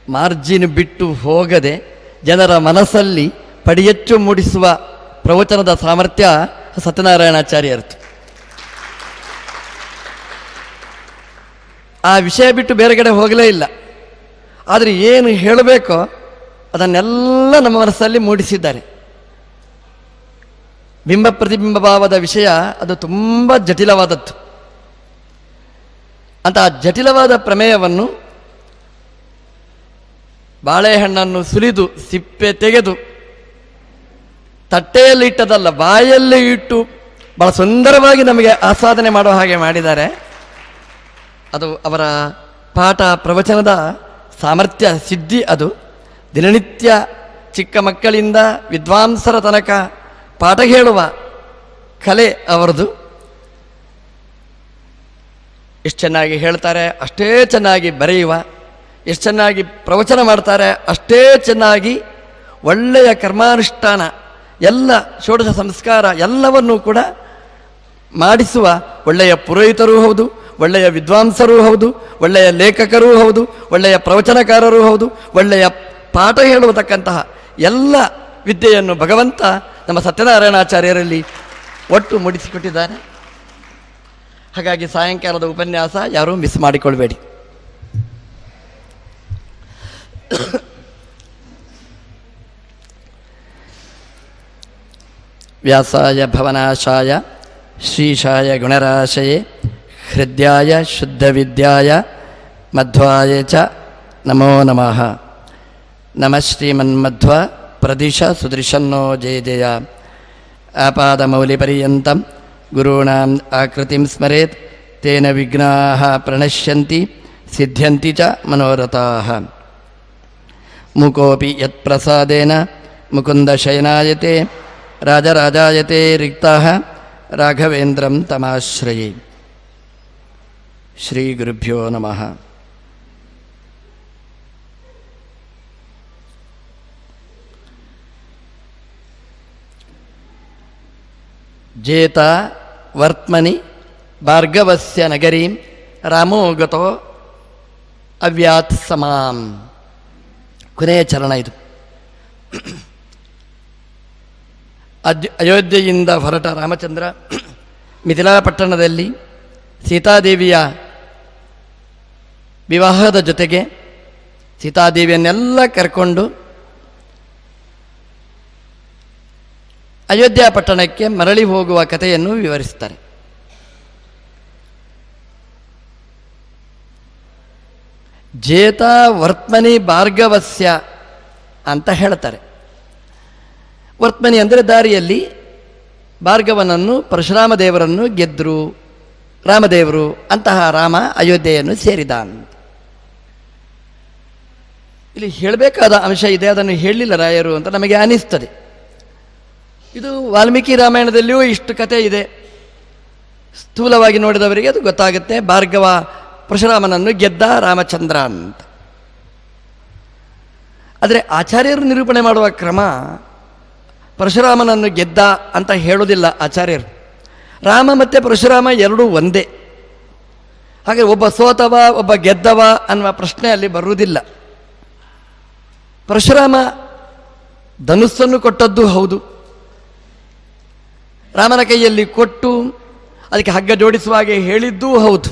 margin ಬಿಟ್ಟು ಹೋಗದೆ ಜನರ ಮನಸ್ಸಲ್ಲಿ ಪಡಿಯಚ್ಚು ಮೂಡಿಸುವ ಪ್ರವಚನದ ಸಾಮರ್ಥ್ಯ ಸತ್ಯನಾರಾಯಣಾಚಾರ್ಯರದು ಆ ವಿಷಯ ಬಿಟ್ಟು ಬೇರೆ ಕಡೆ ಹೋಗಲೇ ಇಲ್ಲ ಆದರೆ ಏನು ಹೇಳಬೇಕೋ ಅದನ್ನೆಲ್ಲ ನಮ್ಮ ಮನಸ್ಸಲ್ಲಿ ಮೂಡಿಸಿದ್ದಾರೆ ಬಿಂಬ ಪ್ರತಿಬಿಂಬ ಭಾವದ ವಿಷಯ ಅದು ತುಂಬ ಜಟಿಲವಾದದ್ದು ಅಂತ ಆ ಜಟಿಲವಾದ ಪ್ರಮೇಯವನ್ನು ಬಾಳೆಹಣ್ಣನ್ನು ಸುಲಿದು ಸಿಪ್ಪೆ ತೆಗೆದು ತಟ್ಟೆಯಲ್ಲಿ ಇಟ್ಟದಲ್ಲ ಬಾಯಲ್ಲಿ ಇಟ್ಟು ಬಹಳ ಸುಂದರವಾಗಿ ನಮಗೆ ಆಸ್ವಾದನೆ ಮಾಡುವ ಹಾಗೆ ಮಾಡಿದ್ದಾರೆ ಅದು ಅವರ ಪಾಠ ಪ್ರವಚನದ ಸಾಮರ್ಥ್ಯ ಸಿದ್ಧಿ ಅದು ದಿನನಿತ್ಯ ಚಿಕ್ಕ ಮಕ್ಕಳಿಂದ ವಿದ್ವಾಂಸರ ತನಕ ಪಾಠ ಹೇಳುವ ಕಲೆ ಅವರದು ಎಷ್ಟು ಚೆನ್ನಾಗಿ ಹೇಳ್ತಾರೆ ಅಷ್ಟೇ ಚೆನ್ನಾಗಿ ಬರೆಯುವ ಎಷ್ಟು ಚೆನ್ನಾಗಿ ಪ್ರವಚನ ಮಾಡ್ತಾರೆ ಅಷ್ಟೇ ಚೆನ್ನಾಗಿ ಒಳ್ಳೆಯ ಕರ್ಮಾನುಷ್ಠಾನ ಎಲ್ಲ ಷೋಡಶ ಸಂಸ್ಕಾರ ಎಲ್ಲವನ್ನೂ ಕೂಡ ಮಾಡಿಸುವ ಒಳ್ಳೆಯ ಪುರೋಹಿತರೂ ಹೌದು ಒಳ್ಳೆಯ ವಿದ್ವಾಂಸರೂ ಹೌದು ಒಳ್ಳೆಯ ಲೇಖಕರೂ ಹೌದು ಒಳ್ಳೆಯ ಪ್ರವಚನಕಾರರೂ ಹೌದು ಒಳ್ಳೆಯ ಪಾಠ ಹೇಳುವತಕ್ಕಂತಹ ಎಲ್ಲ ವಿದ್ಯೆಯನ್ನು ಭಗವಂತ ನಮ್ಮ ಸತ್ಯನಾರಾಯಣಾಚಾರ್ಯರಲ್ಲಿ ಒಟ್ಟು ಮೂಡಿಸಿಕೊಟ್ಟಿದ್ದಾನೆ ಹಾಗಾಗಿ ಸಾಯಂಕಾಲದ ಉಪನ್ಯಾಸ ಯಾರೂ ಮಿಸ್ ಮಾಡಿಕೊಳ್ಬೇಡಿ ವ್ಯಾಸಾಯ ಭವನಾಶಾಯ ಶ್ರೀಶಾಯ ಗುಣರಾಶಯೇ ಹೃದಯಾಯ ಶುದ್ಧವಿದ್ಯಾಯ ಮಧ್ವಾಯ ಚ ನಮೋ ನಮಃ ನಮಃ ಶ್ರೀಮನ್ಮಧ್ವ ಪ್ರದಿಶ ಸುದೃಶನ್ನೋ ಜಯ ಜಯ ಆಪಾದಮೌಲಿಪರ್ಯಂతం ಗುರುಣಾಂ ಆಕೃತಿಂ ಸ್ಮರೇತ್ ತೇನ ವಿಘ್ನಾಃ ಪ್ರಣಶ್ಯಂತಿ ಸಿದ್ಧ್ಯಂತಿ ಚ ಮನೋರಥಾಃ ಮುಕೋಪಿ ಯತ್ಪ್ರಸಾದೇನ ಮುಕುಂದಶಯನಾಯತೆ ರಾಜರಾಜಾಯತೆ ರಿಕ್ತಾಃ ರಾಘವೇಂದ್ರಂ ತಮಾಶ್ರಯೇ ಶ್ರೀಗುರುಭ್ಯೋ ನಮಃ ಜೇತ ವರ್ತ್ಮನಿ ಭಾರ್ಗವಸ್ಯ ನಗರೀಂ ರಾಮೋ ಗತೋ ಅವ್ಯಾತ್ ಸಮಾಂ ಕೊನೆಯ ಚರಣ ಇದು ಅದ್ ಅಯೋಧ್ಯೆಯಿಂದ ಹೊರಟ ರಾಮಚಂದ್ರ ಮಿಥಿಲಾ ಪಟ್ಟಣದಲ್ಲಿ ಸೀತಾದೇವಿಯ ವಿವಾಹದ ಜೊತೆಗೆ ಸೀತಾದೇವಿಯನ್ನೆಲ್ಲ ಕರ್ಕೊಂಡು ಅಯೋಧ್ಯ ಪಟ್ಟಣಕ್ಕೆ ಮರಳಿ ಹೋಗುವ ಕಥೆಯನ್ನು ವಿವರಿಸ್ತಾರೆ ಜೇತ ವರ್ತಮನಿ ಭಾರ್ಗವಸ್ಯ ಅಂತ ಹೇಳ್ತಾರೆ ವರ್ತಮನಿ ಅಂದರೆ ದಾರಿಯಲ್ಲಿ ಭಾರ್ಗವನನ್ನು ಪರಶುರಾಮ ದೇವರನ್ನು ಗೆದ್ದರು ರಾಮದೇವರು ಅಂತಹ ರಾಮ ಅಯೋಧ್ಯೆಯನ್ನು ಸೇರಿದ ಅಂತ ಇಲ್ಲಿ ಹೇಳಬೇಕಾದ ಅಂಶ ಇದೆ ಅದನ್ನು ಹೇಳಲಿಲ್ಲ ರಾಯರು ಅಂತ ನಮಗೆ ಅನಿಸ್ತದೆ ಇದು ವಾಲ್ಮೀಕಿ ರಾಮಾಯಣದಲ್ಲಿಯೂ ಇಷ್ಟು ಕಥೆ ಇದೆ ಸ್ಥೂಲವಾಗಿ ನೋಡಿದವರಿಗೆ ಅದು ಗೊತ್ತಾಗುತ್ತೆ ಭಾರ್ಗವ ಪರಶುರಾಮನನ್ನು ಗೆದ್ದ ರಾಮಚಂದ್ರ ಅಂತ ಆದರೆ ಆಚಾರ್ಯರು ನಿರೂಪಣೆ ಮಾಡುವ ಕ್ರಮ ಪರಶುರಾಮನನ್ನು ಗೆದ್ದ ಅಂತ ಹೇಳೋದಿಲ್ಲ ಆಚಾರ್ಯರು ರಾಮ ಮತ್ತು ಪರಶುರಾಮ ಎರಡೂ ಒಂದೇ ಹಾಗೆ ಒಬ್ಬ ಸೋತವ ಒಬ್ಬ ಗೆದ್ದವ ಅನ್ನುವ ಪ್ರಶ್ನೆ ಅಲ್ಲಿ ಬರುವುದಿಲ್ಲ ಪರಶುರಾಮ ಧನುಸ್ಸನ್ನು ಕೊಟ್ಟದ್ದು ಹೌದು ರಾಮನ ಕೈಯಲ್ಲಿ ಕೊಟ್ಟು ಅದಕ್ಕೆ ಹಗ್ಗ ಜೋಡಿಸುವ ಹಾಗೆ ಹೇಳಿದ್ದೂ ಹೌದು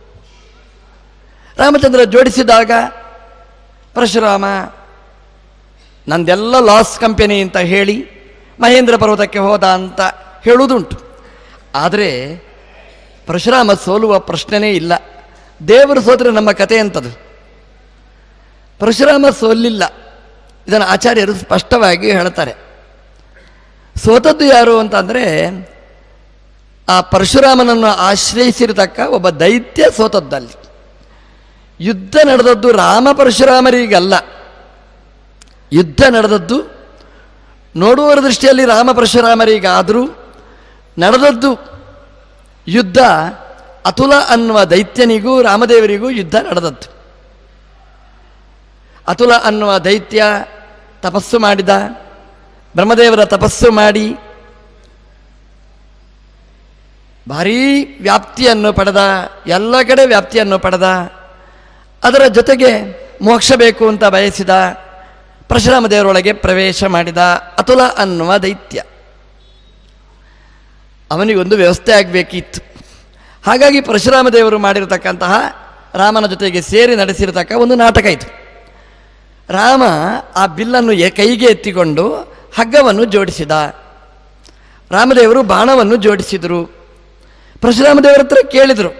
ರಾಮಚಂದ್ರ ಜೋಡಿಸಿದಾಗ ಪರಶುರಾಮ ನಂದೆಲ್ಲ ಲಾಸ್ ಕಂಪೆನಿ ಅಂತ ಹೇಳಿ ಮಹೇಂದ್ರ ಪರ್ವತಕ್ಕೆ ಹೋದ ಅಂತ ಹೇಳುವುದುಂಟು ಆದರೆ ಪರಶುರಾಮ ಸೋಲುವ ಪ್ರಶ್ನೆನೇ ಇಲ್ಲ ದೇವರು ಸೋದರೆ ನಮ್ಮ ಕತೆ ಅಂತದು ಪರಶುರಾಮ ಸೋಲಿಲ್ಲ ಇದನ್ನು ಆಚಾರ್ಯರು ಸ್ಪಷ್ಟವಾಗಿ ಹೇಳ್ತಾರೆ ಸೋತದ್ದು ಯಾರು ಅಂತಂದರೆ ಆ ಪರಶುರಾಮನನ್ನು ಆಶ್ರಯಿಸಿರತಕ್ಕ ಒಬ್ಬ ದೈತ್ಯ ಸೋತದ್ದಲ್ಲಿ ಯುದ್ಧ ನಡೆದದ್ದು ರಾಮ ಪರಶುರಾಮರಿಗಲ್ಲ ಯುದ್ಧ ನಡೆದದ್ದು ನೋಡುವವರ ದೃಷ್ಟಿಯಲ್ಲಿ ರಾಮ ಪರಶುರಾಮರಿಗಾದರೂ ನಡೆದದ್ದು ಯುದ್ಧ ಅತುಲ ಅನ್ನುವ ದೈತ್ಯನಿಗೂ ರಾಮದೇವರಿಗೂ ಯುದ್ಧ ನಡೆದದ್ದು ಅತುಲ ಅನ್ನುವ ದೈತ್ಯ ತಪಸ್ಸು ಮಾಡಿದ ಬ್ರಹ್ಮದೇವರ ತಪಸ್ಸು ಮಾಡಿ ಭಾರೀ ವ್ಯಾಪ್ತಿಯನ್ನು ಪಡೆದ ಎಲ್ಲ ಕಡೆ ವ್ಯಾಪ್ತಿಯನ್ನು ಪಡೆದ ಅದರ ಜೊತೆಗೆ ಮೋಕ್ಷ ಬೇಕು ಅಂತ ಬಯಸಿದ ಪರಶುರಾಮ ದೇವರೊಳಗೆ ಪ್ರವೇಶ ಮಾಡಿದ ಅತುಲ ಅನ್ನುವ ದೈತ್ಯ ಅವನಿಗೊಂದು ವ್ಯವಸ್ಥೆ ಆಗಬೇಕಿತ್ತು ಹಾಗಾಗಿ ಪರಶುರಾಮ ದೇವರು ಮಾಡಿರತಕ್ಕಂತಹ ರಾಮನ ಜೊತೆಗೆ ಸೇರಿ ನಡೆಸಿರತಕ್ಕ ಒಂದು ನಾಟಕ ಇದು ರಾಮ ಆ ಬಿಲ್ಲನ್ನು ಎ- ಕೈಗೆ ಎತ್ತಿಕೊಂಡು ಹಗ್ಗವನ್ನು ಜೋಡಿಸಿದ ರಾಮದೇವರು ಬಾಣವನ್ನು ಜೋಡಿಸಿದರು ಪರಶುರಾಮ ದೇವರ ಹತ್ರ ಕೇಳಿದರು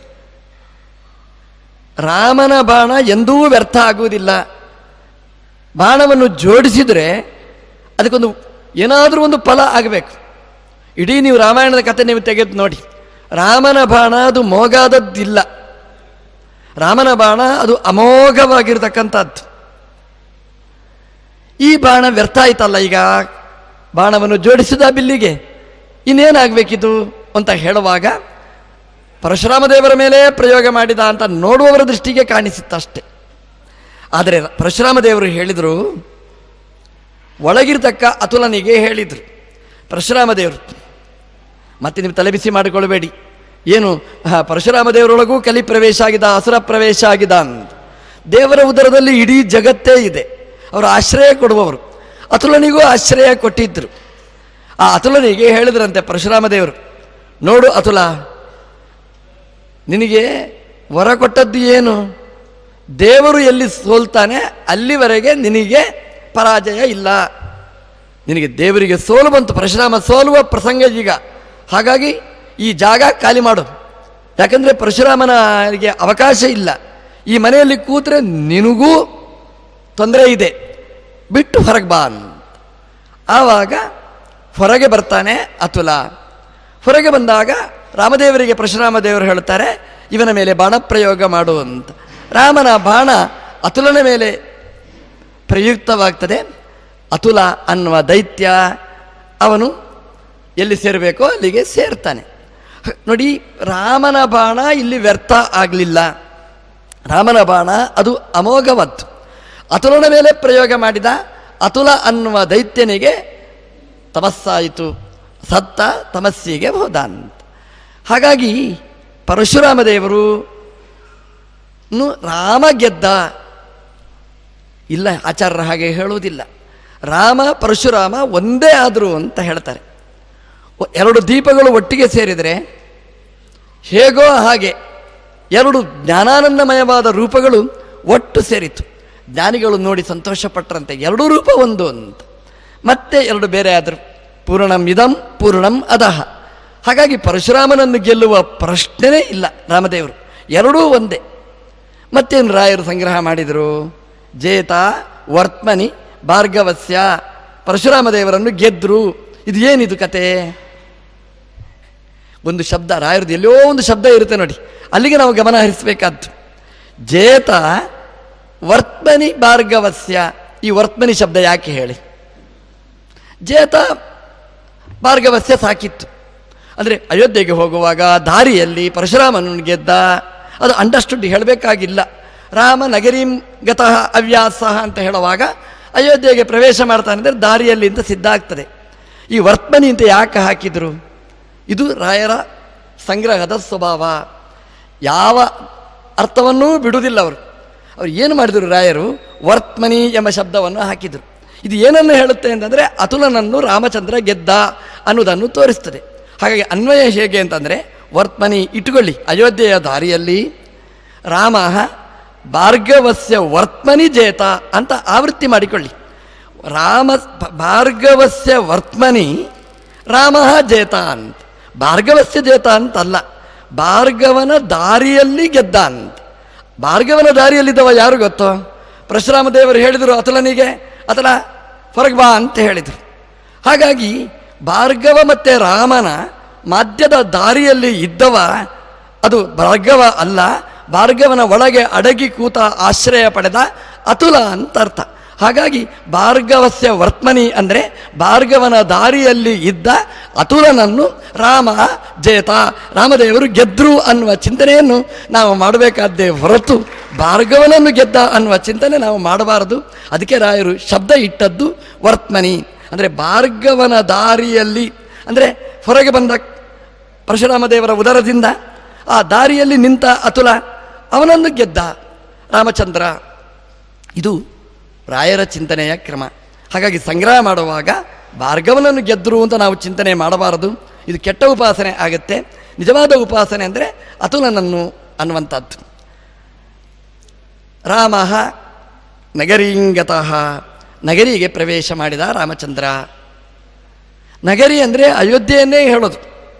ರಾಮನ ಬಾಣ ಎಂದೂ ವ್ಯರ್ಥ ಆಗುವುದಿಲ್ಲ ಬಾಣವನ್ನು ಜೋಡಿಸಿದರೆ ಅದಕ್ಕೊಂದು ಏನಾದರೂ ಒಂದು ಫಲ ಆಗಬೇಕು ಇಡೀ ನೀವು ರಾಮಾಯಣದ ಕಥೆ ನೀವು ತೆಗೆದು ನೋಡಿ ರಾಮನ ಬಾಣ ಅದು ಮೋಗಾದದ್ದಿಲ್ಲ ರಾಮನ ಬಾಣ ಅದು ಅಮೋಘವಾಗಿರ್ತಕ್ಕಂಥದ್ದು ಈ ಬಾಣ ವ್ಯರ್ಥ ಆಯ್ತಲ್ಲ ಈಗ ಬಾಣವನ್ನು ಜೋಡಿಸಿದ ಬಿಲ್ಲಿಗೆ ಇನ್ನೇನಾಗಬೇಕಿದು ಅಂತ ಹೇಳುವಾಗ ಪರಶುರಾಮ ದೇವರ ಮೇಲೆ ಪ್ರಯೋಗ ಮಾಡಿದ ಅಂತ ನೋಡುವವರ ದೃಷ್ಟಿಗೆ ಕಾಣಿಸಿತ್ತಷ್ಟೆ ಆದರೆ ಪರಶುರಾಮ ದೇವರು ಹೇಳಿದರು ಒಳಗಿರ್ತಕ್ಕ ಅತುಲನಿಗೆ ಹೇಳಿದರು ಪರಶುರಾಮ ದೇವರು ಮತ್ತೆ ನೀವು ತಲೆಬಿಸಿ ಮಾಡಿಕೊಳ್ಳಬೇಡಿ ಏನು ಆ, ಪರಶುರಾಮ ದೇವರೊಳಗೂ ಕಲಿ ಪ್ರವೇಶ ಆಗಿದ ಅಸುರ ಪ್ರವೇಶ ಆಗಿದ ಅಂತ ದೇವರ ಉದರದಲ್ಲಿ ಇಡೀ ಜಗತ್ತೇ ಇದೆ ಅವರು ಆಶ್ರಯ ಕೊಡುವವರು ಅತುಲನಿಗೂ ಆಶ್ರಯ ಕೊಟ್ಟಿದ್ದರು ಆ ಅತುಲನಿಗೆ ಹೇಳಿದ್ರಂತೆ ಪರಶುರಾಮ ದೇವರು ನೋಡು ಅತುಲ ನಿನಗೆ ವರ ಕೊಟ್ಟದ್ದು ಏನು ದೇವರು ಎಲ್ಲಿ ಸೋಲ್ತಾನೆ ಅಲ್ಲಿವರೆಗೆ ನಿನಗೆ ಪರಾಜಯ ಇಲ್ಲ ನಿನಗೆ ದೇವರಿಗೆ ಸೋಲು ಬಂತು ಪರಶುರಾಮ ಸೋಲುವ ಪ್ರಸಂಗ ಈಗ ಹಾಗಾಗಿ ಈ ಜಾಗ ಖಾಲಿ ಮಾಡು ಯಾಕಂದರೆ ಪರಶುರಾಮನಿಗೆ ಅವಕಾಶ ಇಲ್ಲ ಈ ಮನೆಯಲ್ಲಿ ಕೂತ್ರೆ ನಿನಗೂ ತೊಂದರೆ ಇದೆ ಬಿಟ್ಟು ಹೊರಗೆ ಬಾ ಅಂತ ಆವಾಗ ಹೊರಗೆ ಬರ್ತಾನೆ ಅತುಲ ಹೊರಗೆ ಬಂದಾಗ ರಾಮದೇವರಿಗೆ ಪರಶುರಾಮ ದೇವರು ಹೇಳ್ತಾರೆ ಇವನ ಮೇಲೆ ಬಾಣ ಪ್ರಯೋಗ ಮಾಡು ಅಂತ ರಾಮನ ಬಾಣ ಅತುಲನ ಮೇಲೆ ಪ್ರಯುಕ್ತವಾಗ್ತದೆ ಅತುಲ ಅನ್ನುವ ದೈತ್ಯ ಅವನು ಎಲ್ಲಿ ಸೇರಬೇಕೋ ಅಲ್ಲಿಗೆ ಸೇರ್ತಾನೆ ಹ- ನೋಡಿ ರಾಮನ ಬಾಣ ಇಲ್ಲಿ ವ್ಯರ್ಥ ಆಗಲಿಲ್ಲ ರಾಮನ ಬಾಣ ಅದು ಅಮೋಘವತ್ತು ಅತುಲನ ಮೇಲೆ ಪ್ರಯೋಗ ಮಾಡಿದ ಅತುಲ ಅನ್ನುವ ದೈತ್ಯನಿಗೆ ತಮಸ್ಸಾಯಿತು ಸತ್ತ ತಮಸ್ಸಿಗೆ ಹೋದ ಅಂತ ಹಾಗಾಗಿ ಪರಶುರಾಮ ದೇವರು ನು ರಾಮ ಗೆದ್ದ ಇಲ್ಲ ಆಚಾರ್ಯರ ಹಾಗೆ ಹೇಳುವುದಿಲ್ಲ ರಾಮ ಪರಶುರಾಮ ಒಂದೇ ಆದರು ಅಂತ ಹೇಳ್ತಾರೆ ಒ- ಎರಡು ದೀಪಗಳು ಒಟ್ಟಿಗೆ ಸೇರಿದರೆ ಹೇಗೋ ಹಾಗೆ ಎರಡು ಜ್ಞಾನಾನಂದಮಯವಾದ ರೂಪಗಳು ಒಟ್ಟು ಸೇರಿತು ಜ್ಞಾನಿಗಳು ನೋಡಿ ಸಂತೋಷಪಟ್ಟರಂತೆ ಎರಡೂ ರೂಪ ಒಂದು ಅಂತ ಮತ್ತೆ ಎರಡು ಬೇರೆ ಆದರು ಪೂರ್ಣಂ ಇದಂ ಪೂರ್ಣಂ ಅದಹ ಹಾಗಾಗಿ ಪರಶುರಾಮನನ್ನು ಗೆಲ್ಲುವ ಪ್ರಶ್ನೆನೇ ಇಲ್ಲ ರಾಮದೇವರು ಎರಡೂ ಒಂದೇ ಮತ್ತೇನು ರಾಯರು ಸಂಗ್ರಹ ಮಾಡಿದರು ಜೇತ ವರ್ತಮನಿ ಭಾರ್ಗವಸ್ಯ ಪರಶುರಾಮ ದೇವರನ್ನು ಗೆದ್ರು ಇದು ಏನಿದು ಕತೆ ಒಂದು ಶಬ್ದ ರಾಯರದು ಎಲ್ಲೋ ಒಂದು ಶಬ್ದ ಇರುತ್ತೆ ನೋಡಿ ಅಲ್ಲಿಗೆ ನಾವು ಗಮನ ಹರಿಸಬೇಕಾದ್ದು ಜೇತ ವರ್ತಮನಿ ಭಾರ್ಗವಸ್ಯ ಈ ವರ್ತಮನಿ ಶಬ್ದ ಯಾಕೆ ಹೇಳಿ ಜೇತ ಭಾರ್ಗವಸ್ಯ ಸಾಕಿತ್ತು ಅಂದರೆ ಅಯೋಧ್ಯೆಗೆ ಹೋಗುವಾಗ ದಾರಿಯಲ್ಲಿ ಪರಶುರಾಮನನ್ನು ಗೆದ್ದ ಅದು ಅಂಡರ್ಸ್ಟುಡ್ ಹೇಳಬೇಕಾಗಿಲ್ಲ ರಾಮ ನಗರೀಂ ಗತಃ ಅವ್ಯಾಸಃ ಅಂತ ಹೇಳುವಾಗ ಅಯೋಧ್ಯೆಗೆ ಪ್ರವೇಶ ಮಾಡ್ತಾನೆ ಅಂದರೆ ದಾರಿಯಲ್ಲಿ ಅಂತ ಸಿದ್ಧ ಆಗ್ತದೆ ಈ ವರ್ತಮನಿ ಅಂತ ಯಾಕೆ ಹಾಕಿದರು ಇದು ರಾಯರ ಸಂಗ್ರಹದ ಸ್ವಭಾವ ಯಾವ ಅರ್ಥವನ್ನೂ ಬಿಡುವುದಿಲ್ಲ ಅವರು ಅವ್ರು ಏನು ಮಾಡಿದರು ರಾಯರು ವರ್ತಮನಿ ಎಂಬ ಶಬ್ದವನ್ನು ಹಾಕಿದರು ಇದು ಏನನ್ನು ಹೇಳುತ್ತೆ ಅಂತಂದರೆ ಅತುಲನನ್ನು ರಾಮಚಂದ್ರ ಗೆದ್ದ ಅನ್ನೋದನ್ನು ತೋರಿಸ್ತದೆ ಹಾಗಾಗಿ ಅನ್ವಯ ಹೇಗೆ ಅಂತಂದರೆ ವರ್ತಮನಿ ಇಟ್ಟುಕೊಳ್ಳಿ ಅಯೋಧ್ಯೆಯ ದಾರಿಯಲ್ಲಿ ರಾಮ ಭಾರ್ಗವಸ್ಯ ವರ್ತಮನಿ ಜೇತ ಅಂತ ಆವೃತ್ತಿ ಮಾಡಿಕೊಳ್ಳಿ ರಾಮ ಭಾರ್ಗವಸ್ಯ ವರ್ತಮನಿ ರಾಮ ಜೇತ ಅಂತ ಭಾರ್ಗವಸ್ಯ ಜೇತ ಅಂತಲ್ಲ ಭಾರ್ಗವನ ದಾರಿಯಲ್ಲಿ ಗೆದ್ದ ಅಂತ ಭಾರ್ಗವನ ದಾರಿಯಲ್ಲಿದ್ದವ ಯಾರು ಗೊತ್ತೋ ಪರಶುರಾಮ ದೇವರು ಹೇಳಿದರು ಅತುಲನಿಗೆ ಅತಲ ಹೊರಗೆ ಬಾ ಅಂತ ಹೇಳಿದರು ಹಾಗಾಗಿ ಭಾರ್ಗವ ಮತ್ತು ರಾಮನ ಮಧ್ಯದ ದಾರಿಯಲ್ಲಿ ಇದ್ದವ ಅದು ಭಾರ್ಗವ ಅಲ್ಲ ಭಾರ್ಗವನ ಒಳಗೆ ಅಡಗಿ ಕೂತ ಆಶ್ರಯ ಪಡೆದ ಅತುಲ ಅಂತ ಅರ್ಥ ಹಾಗಾಗಿ ಭಾರ್ಗವಸ್ಯ ವರ್ತಮನಿ ಅಂದರೆ ಭಾರ್ಗವನ ದಾರಿಯಲ್ಲಿ ಇದ್ದ ಅತುಲನನ್ನು ರಾಮ ಜೇತ ರಾಮದೇವರು ಗೆದ್ರು ಅನ್ನುವ ಚಿಂತನೆಯನ್ನು ನಾವು ಮಾಡಬೇಕಾದ್ದೇ ಹೊರತು ಭಾರ್ಗವನನ್ನು ಗೆದ್ದ ಅನ್ನುವ ಚಿಂತನೆ ನಾವು ಮಾಡಬಾರದು ಅದಕ್ಕೆ ರಾಯರು ಶಬ್ದ ಇಟ್ಟದ್ದು ವರ್ತಮನಿ ಅಂದರೆ ಭಾರ್ಗವನ ದಾರಿಯಲ್ಲಿ ಅಂದರೆ ಹೊರಗೆ ಬಂದ ಪರಶುರಾಮ ದೇವರ ಉದರದಿಂದ ಆ ದಾರಿಯಲ್ಲಿ ನಿಂತ ಅತುಲ ಅವನನ್ನು ಗೆದ್ದ ರಾಮಚಂದ್ರ ಇದು ರಾಯರ ಚಿಂತನೆಯ ಕ್ರಮ ಹಾಗಾಗಿ ಸಂಗ್ರಹ ಮಾಡುವಾಗ ಭಾರ್ಗವನನ್ನು ಗೆದ್ದರು ಅಂತ ನಾವು ಚಿಂತನೆ ಮಾಡಬಾರದು ಇದು ಕೆಟ್ಟ ಉಪಾಸನೆ ಆಗುತ್ತೆ ನಿಜವಾದ ಉಪಾಸನೆ ಅಂದರೆ ಅತುಲನನ್ನು ಅನ್ನುವಂಥದ್ದು ರಾಮ ನಗರೀಂಗತಃ ನಗರಿಗೆ ಪ್ರವೇಶ ಮಾಡಿದ ರಾಮಚಂದ್ರ ನಗರಿ ಅಂದರೆ ಅಯೋಧ್ಯೆಯನ್ನೇ ಹೇಳೋದು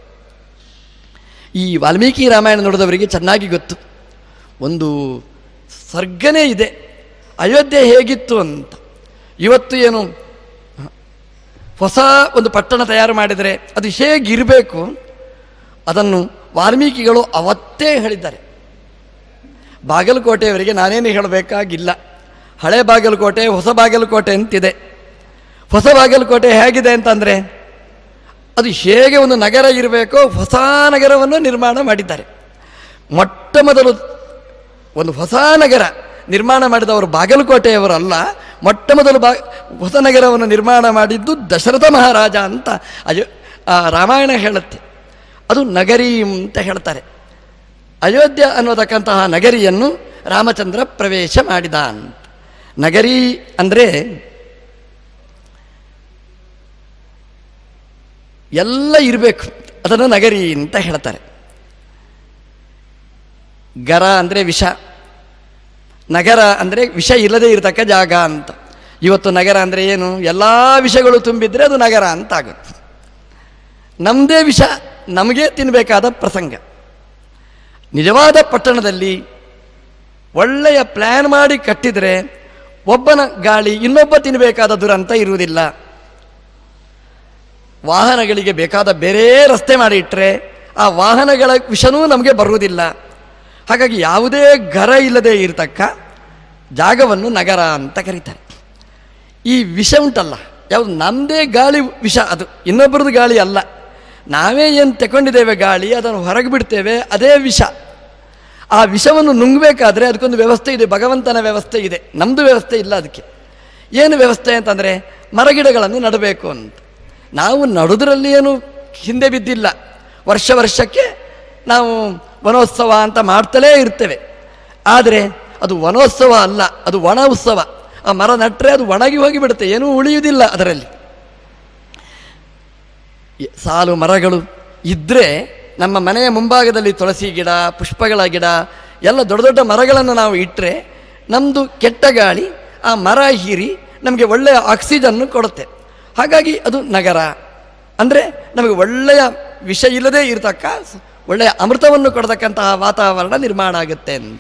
ಈ ವಾಲ್ಮೀಕಿ ರಾಮಾಯಣ ನೋಡಿದವರಿಗೆ ಚೆನ್ನಾಗಿ ಗೊತ್ತು ಒಂದು ಸ್ವರ್ಗನೇ ಇದೆ ಅಯೋಧ್ಯೆ ಹೇಗಿತ್ತು ಅಂತ ಇವತ್ತು ಏನು ಹೊಸ ಒಂದು ಪಟ್ಟಣ ತಯಾರು ಮಾಡಿದರೆ ಅದು ಹೇಗಿರಬೇಕು ಅದನ್ನು ವಾಲ್ಮೀಕಿಗಳು ಅವತ್ತೇ ಹೇಳಿದ್ದಾರೆ ಬಾಗಲಕೋಟೆಯವರಿಗೆ ನಾನೇನು ಹೇಳಬೇಕಾಗಿಲ್ಲ ಹಳೆ ಬಾಗಲಕೋಟೆ ಹೊಸ ಬಾಗಲಕೋಟೆ ಅಂತಿದೆ ಹೊಸ ಬಾಗಲಕೋಟೆ ಹೇಗಿದೆ ಅಂತಂದರೆ ಅದು ಹೇಗೆ ಒಂದು ನಗರ ಇರಬೇಕೋ ಹೊಸ ನಗರವನ್ನು ನಿರ್ಮಾಣ ಮಾಡಿದ್ದಾರೆ ಮೊಟ್ಟ ಮೊದಲು ಒಂದು ಹೊಸ ನಗರ ನಿರ್ಮಾಣ ಮಾಡಿದವರು ಬಾಗಲಕೋಟೆಯವರಲ್ಲ ಮೊಟ್ಟ ಮೊದಲು ಬಾ ಹೊಸ ನಗರವನ್ನು ನಿರ್ಮಾಣ ಮಾಡಿದ್ದು ದಶರಥ ಮಹಾರಾಜ ಅಂತ ಅಯೋ ಆ ರಾಮಾಯಣ ಹೇಳುತ್ತೆ ಅದು ನಗರಿ ಅಂತ ಹೇಳ್ತಾರೆ ಅಯೋಧ್ಯ ಅನ್ನೋದಕ್ಕಂತಹ ನಗರಿಯನ್ನು ರಾಮಚಂದ್ರ ಪ್ರವೇಶ ಮಾಡಿದ ಅಂತ ನಗರಿ ಅಂದರೆ ಎಲ್ಲ ಇರಬೇಕು ಅದನ್ನು ನಗರಿ ಅಂತ ಹೇಳ್ತಾರೆ ಗರ ಅಂದರೆ ವಿಷ ನಗರ ಅಂದರೆ ವಿಷ ಇಲ್ಲದೆ ಇರತಕ್ಕ ಜಾಗ ಅಂತ ಇವತ್ತು ನಗರ ಅಂದರೆ ಏನು ಎಲ್ಲ ವಿಷಗಳು ತುಂಬಿದ್ರೆ ಅದು ನಗರ ಅಂತ ಆಗುತ್ತೆ ನಮ್ಮದೇ ವಿಷ ನಮಗೆ ತಿನ್ನಬೇಕಾದ ಪ್ರಸಂಗ ನಿಜವಾದ ಪಟ್ಟಣದಲ್ಲಿ ಒಳ್ಳೆಯ ಪ್ಲ್ಯಾನ್ ಮಾಡಿ ಕಟ್ಟಿದರೆ ಒಬ್ಬನ ಗಾಳಿ ಇನ್ನೊಬ್ಬ ತಿನ್ನಬೇಕಾದ ದುರಂತ ಇರುವುದಿಲ್ಲ ವಾಹನಗಳಿಗೆ ಬೇಕಾದ ಬೇರೆ ರಸ್ತೆ ಮಾಡಿ ಇಟ್ಟರೆ ಆ ವಾಹನಗಳ ವಿಷನೂ ನಮಗೆ ಬರುವುದಿಲ್ಲ ಹಾಗಾಗಿ ಯಾವುದೇ ಗರ ಇಲ್ಲದೆ ಇರತಕ್ಕ ಜಾಗವನ್ನು ನಗರ ಅಂತ ಕರೀತಾರೆ ಈ ವಿಷ ಉಂಟಲ್ಲ ಯಾವುದು ನಮ್ಮದೇ ಗಾಳಿ ವಿಷ ಅದು ಇನ್ನೊಬ್ಬರದ್ದು ಗಾಳಿ ಅಲ್ಲ ನಾವೇ ಏನು ತಗೊಂಡಿದ್ದೇವೆ ಗಾಳಿ ಅದನ್ನು ಹೊರಗೆ ಬಿಡ್ತೇವೆ ಅದೇ ವಿಷ ಆ ವಿಷವನ್ನು ನುಂಗಬೇಕಾದ್ರೆ ಅದಕ್ಕೊಂದು ವ್ಯವಸ್ಥೆ ಇದೆ ಭಗವಂತನ ವ್ಯವಸ್ಥೆ ಇದೆ ನಮ್ಮದು ವ್ಯವಸ್ಥೆ ಇಲ್ಲ ಅದಕ್ಕೆ ಏನು ವ್ಯವಸ್ಥೆ ಅಂತಂದರೆ ಮರಗಿಡಗಳನ್ನು ನಡಬೇಕು ಅಂತ ನಾವು ನಡುವುದರಲ್ಲಿ ಏನು ಹಿಂದೆ ಬಿದ್ದಿಲ್ಲ ವರ್ಷ ವರ್ಷಕ್ಕೆ ನಾವು ವನೋತ್ಸವ ಅಂತ ಮಾಡ್ತಲೇ ಇರ್ತೇವೆ ಆದರೆ ಅದು ವನೋತ್ಸವ ಅಲ್ಲ ಅದು ಒಣ ಉತ್ಸವ ಆ ಮರ ನಟ್ಟರೆ ಅದು ಒಣಗಿ ಹೋಗಿಬಿಡುತ್ತೆ ಏನೂ ಉಳಿಯುವುದಿಲ್ಲ ಅದರಲ್ಲಿ ಎ- ಸಾಲು ಮರಗಳು ಇದ್ದರೆ ನಮ್ಮ ಮನೆಯ ಮುಂಭಾಗದಲ್ಲಿ ತುಳಸಿ ಗಿಡ ಪುಷ್ಪಗಳ ಗಿಡ ಎಲ್ಲ ದೊಡ್ಡ ದೊಡ್ಡ ಮರಗಳನ್ನು ನಾವು ಇಟ್ಟರೆ ನಮ್ಮದು ಕೆಟ್ಟ ಗಾಳಿ ಆ ಮರ ಹೀರಿ ನಮಗೆ ಒಳ್ಳೆಯ ಆಕ್ಸಿಜನ್ನು ಕೊಡುತ್ತೆ ಹಾಗಾಗಿ ಅದು ನಗರ ಅಂದರೆ ನಮಗೆ ಒಳ್ಳೆಯ ವಿಷ ಇಲ್ಲದೆ ಇರತಕ್ಕ ಸ- ಒಳ್ಳೆಯ ಅಮೃತವನ್ನು ಕೊಡತಕ್ಕಂತಹ ವಾತಾವರಣ ನಿರ್ಮಾಣ ಆಗುತ್ತೆ ಅಂತ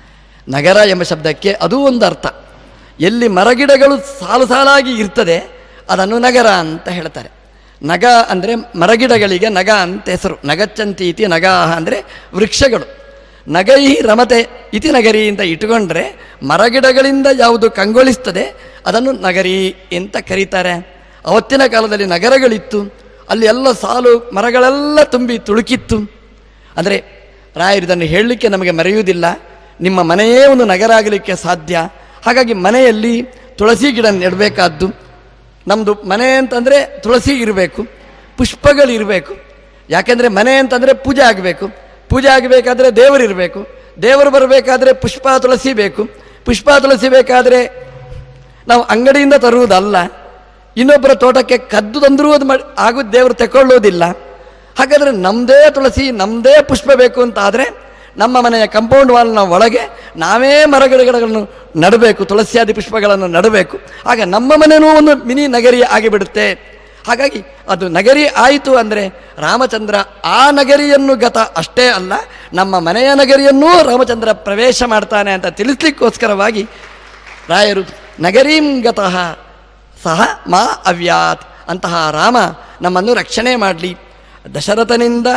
ನಗರ ಎಂಬ ಶಬ್ದಕ್ಕೆ ಅದು ಒಂದು ಅರ್ಥ ಎಲ್ಲಿ ಮರಗಿಡಗಳು ಸಾಲು ಸಾಲಾಗಿ ಇರ್ತದೆ ಅದನ್ನು ನಗರ ಅಂತ ಹೇಳ್ತಾರೆ ನಗ ಅಂದರೆ ಮರಗಿಡಗಳಿಗೆ ನಗ ಅಂತ ಹೆಸರು ನಗಚ್ಚಂತಿ ಇತಿ ನಗ ಅಂದರೆ ವೃಕ್ಷಗಳು ನಗೈ ರಮತೆ ಇತಿ ನಗರಿ ಅಂತ ಇಟ್ಟುಕೊಂಡ್ರೆ ಮರಗಿಡಗಳಿಂದ ಯಾವುದು ಕಂಗೊಳಿಸ್ತದೆ ಅದನ್ನು ನಗರಿ ಅಂತ ಕರೀತಾರೆ ಅವತ್ತಿನ ಕಾಲದಲ್ಲಿ ನಗರಗಳಿತ್ತು ಅಲ್ಲಿ ಎಲ್ಲ ಸಾಲು ಮರಗಳೆಲ್ಲ ತುಂಬಿ ತುಳುಕಿತ್ತು ಅಂದರೆ ರಾಯರು ಇದನ್ನು ಹೇಳಲಿಕ್ಕೆ ನಮಗೆ ಮರೆಯುವುದಿಲ್ಲ ನಿಮ್ಮ ಮನೆಯೇ ಒಂದು ನಗರ ಆಗಲಿಕ್ಕೆ ಸಾಧ್ಯ ಹಾಗಾಗಿ ಮನೆಯಲ್ಲಿ ತುಳಸಿ ಗಿಡ ನೆಡಬೇಕಾದ್ದು ನಮ್ಮದು ಮನೆ ಅಂತಂದರೆ ತುಳಸಿ ಇರಬೇಕು ಪುಷ್ಪಗಳು ಇರಬೇಕು ಯಾಕೆಂದರೆ ಮನೆ ಅಂತಂದರೆ ಪೂಜೆ ಆಗಬೇಕು ಪೂಜೆ ಆಗಬೇಕಾದ್ರೆ ದೇವರು ಇರಬೇಕು ದೇವರು ಬರಬೇಕಾದ್ರೆ ಪುಷ್ಪ ತುಳಸಿ ಬೇಕು ಪುಷ್ಪ ತುಳಸಿ ಬೇಕಾದರೆ ನಾವು ಅಂಗಡಿಯಿಂದ ತರುವುದಲ್ಲ ಇನ್ನೊಬ್ಬರ ತೋಟಕ್ಕೆ ಕದ್ದು ತಂದರೂ ಅದು ಮಾಡಿ ಆಗೋದು ದೇವರು ತಗೊಳ್ಳೋದಿಲ್ಲ ಹಾಗಾದರೆ ನಮ್ಮದೇ ತುಳಸಿ ನಮ್ಮದೇ ಪುಷ್ಪ ಬೇಕು ಅಂತ ಆದರೆ ನಮ್ಮ ಮನೆಯ ಕಂಪೌಂಡ್ ವಾಲ್ನ ಒಳಗೆ ನಾವೇ ಮರಗಿಡಗಳನ್ನು ನಡಬೇಕು ತುಳಸಿಯಾದಿ ಪುಷ್ಪಗಳನ್ನು ನಡಬೇಕು ಆಗ ನಮ್ಮ ಮನೆಯೂ ಒಂದು ಮಿನಿ ನಗರಿ ಆಗಿಬಿಡುತ್ತೆ ಹಾಗಾಗಿ ಅದು ನಗರಿ ಆಯಿತು ಅಂದರೆ ರಾಮಚಂದ್ರ ಆ ನಗರಿಯನ್ನು ಗತ ಅಷ್ಟೇ ಅಲ್ಲ ನಮ್ಮ ಮನೆಯ ನಗರಿಯನ್ನೂ ರಾಮಚಂದ್ರ ಪ್ರವೇಶ ಮಾಡ್ತಾನೆ ಅಂತ ತಿಳಿಸ್ಲಿಕ್ಕೋಸ್ಕರವಾಗಿ ರಾಯರು ನಗರೀಂ ಗತಃ ಸಹ ಮಾ ಅವ್ಯಾತ್ ಅಂತಹ ರಾಮ ನಮ್ಮನ್ನು ರಕ್ಷಣೆ ಮಾಡಲಿ ದಶರಥನಿಂದ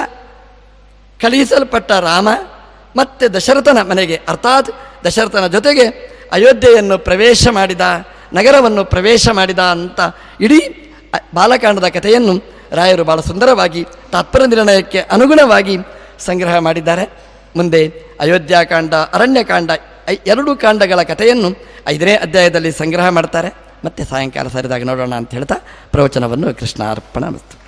ಕಳುಹಿಸಲ್ಪಟ್ಟ ರಾಮ ಮತ್ತೆ ದಶರಥನ ಮನೆಗೆ ಅರ್ಥಾತ್ ದಶರಥನ ಜೊತೆಗೆ ಅಯೋಧ್ಯೆಯನ್ನು ಪ್ರವೇಶ ಮಾಡಿದ ನಗರವನ್ನು ಪ್ರವೇಶ ಮಾಡಿದ ಅಂತ ಇಡೀ ಅ- ಬಾಲಕಾಂಡದ ಕಥೆಯನ್ನು ರಾಯರು ಬಹಳ ಸುಂದರವಾಗಿ ತಾತ್ಪರ್ಯ ನಿರ್ಣಯಕ್ಕೆ ಅನುಗುಣವಾಗಿ ಸಂಗ್ರಹ ಮಾಡಿದ್ದಾರೆ ಮುಂದೆ ಅಯೋಧ್ಯಾಕಾಂಡ ಅರಣ್ಯಕಾಂಡ ಐ- ಎರಡು ಕಾಂಡಗಳ ಕಥೆಯನ್ನು ಐದನೇ ಅಧ್ಯಾಯದಲ್ಲಿ ಸಂಗ್ರಹ ಮಾಡ್ತಾರೆ ಮತ್ತೆ ಸಾಯಂಕಾಲ ಸರಿದಾಗ ನೋಡೋಣ ಅಂತ ಹೇಳ್ತಾ ಪ್ರವಚನವನ್ನು ಕೃಷ್ಣ ಅರ್ಪಣ ಮತ್ತು